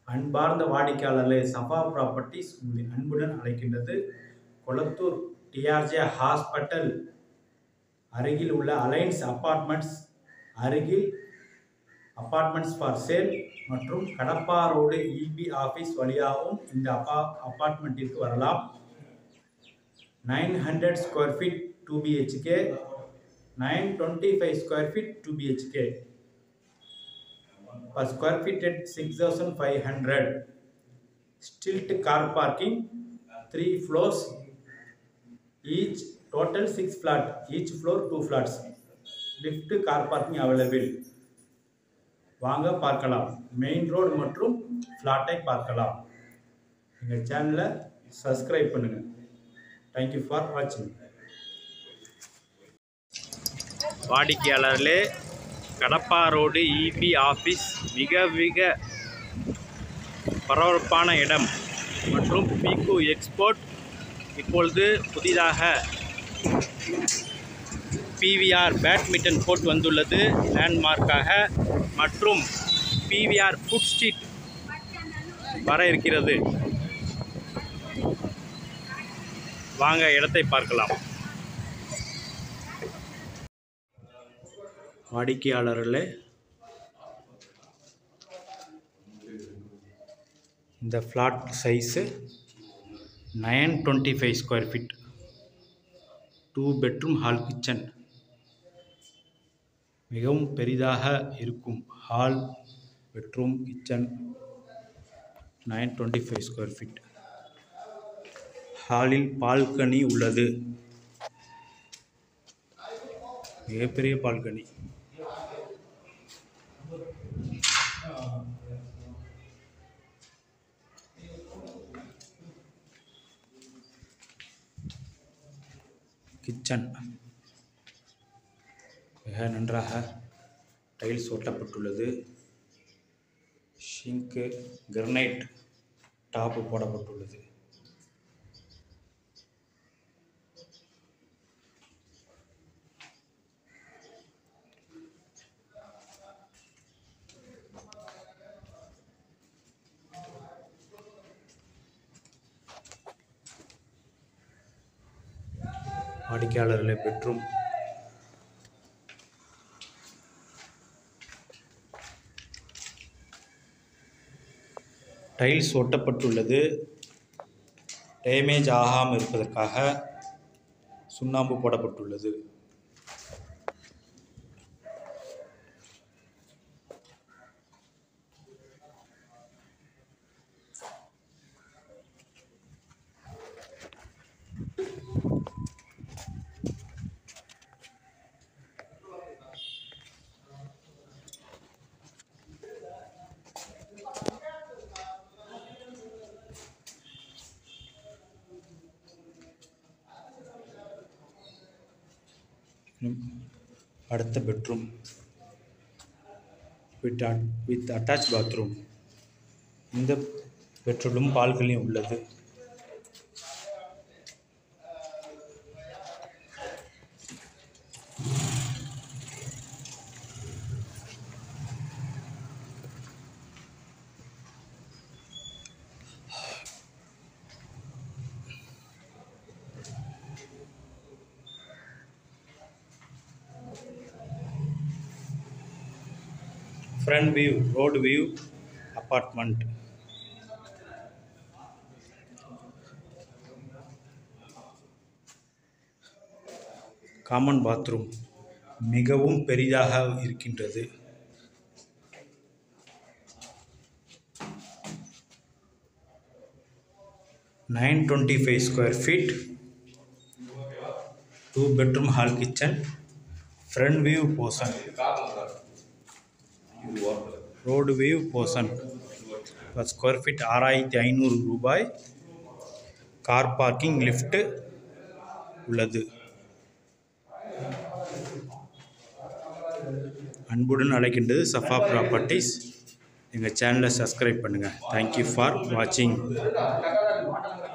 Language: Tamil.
அன்பார்ந்த வாடிக்கையாளர்களே சஃபா ப்ராப்பர்ட்டிஸ் உங்களை அன்புடன் அழைக்கின்றது கொளத்தூர் டிஆர்ஜே ஹாஸ்பிட்டல் அருகில் உள்ள அலைன்ஸ் அப்பார்ட்மெண்ட்ஸ் அருகில் அப்பார்ட்மெண்ட்ஸ் ஃபார் சேல் மற்றும் கடப்பா ரோடு இபி ஆஃபீஸ் வழியாகவும் இந்த அப்பா அப்பார்ட்மெண்ட்டிற்கு வரலாம் nine hundred square feet two BHK nine twenty five square feet two BHK per square feet at 6500 stilt car parking three floors each total six flat each floor two flats lift car parking available வாங்க பார்க்கலாம் மெயின் ரோடு மற்றும் ஃப்ளாட்டை பார்க்கலாம் எங்கள் சேனலை சப்ஸ்கிரைப் பண்ணுங்கள் தேங்க்யூ ஃபார் வாட்சிங் வாடிக்கையாளர்களே கடப்பா ரோடு இபி ஆஃபீஸ் மிக மிக பரபரப்பான இடம் மற்றும் பிகு எக்ஸ்போர்ட் இப்பொழுது புதிதாக பிவிஆர் பேட்மிண்டன் கோர்ட் வந்துள்ளது லேண்ட்மார்க்காக மற்றும் பிவிஆர் ஃபுட் ஸ்ட்ரீட் வர இருக்கிறது வாங்க இடத்தை பார்க்கலாம் வாடிக்கையாளர்களே இந்த flat size nine twenty five square feet two bedroom hall kitchen மிகவும் பெரிதாக இருக்கும் hall bedroom kitchen nine twenty five square feet ஹாலில் பால்கனி உள்ளது மிகப்பெரிய பால்கனி கிச்சன் மிக நன்றாக டைல்ஸ் ஒட்டப்பட்டுள்ளது ஷிங்க்கு கிரனைட் டாப்பு போடப்பட்டுள்ளது வாடிக்கையாளர்களே பெட்ரூம் டைல்ஸ் ஒட்டப்பட்டுள்ளது டேமேஜ் ஆகாமல் இருப்பதற்காக சுண்ணாம்பு போடப்பட்டுள்ளது அடுத்த bedroom with with attach bathroom இந்த பெட்ரூலும் பால்கனி உள்ளது front view road view apartment common bathroom மிகவும் பெரிதாக இருக்கின்றது nine twenty five square feet two bedroom hall kitchen front view portion road view portion per square feet ஆறாயிரத்தி ஐநூறு ரூபாய் கார் பார்க்கிங் லிஃப்ட்டு உள்ளது அன்புடன் அழைக்கின்றது சஃபா ப்ராப்பர்ட்டிஸ் எங்கள் சேனலை சப்ஸ்கிரைப் பண்ணுங்கள் தேங்க்யூ ஃபார் வாட்சிங்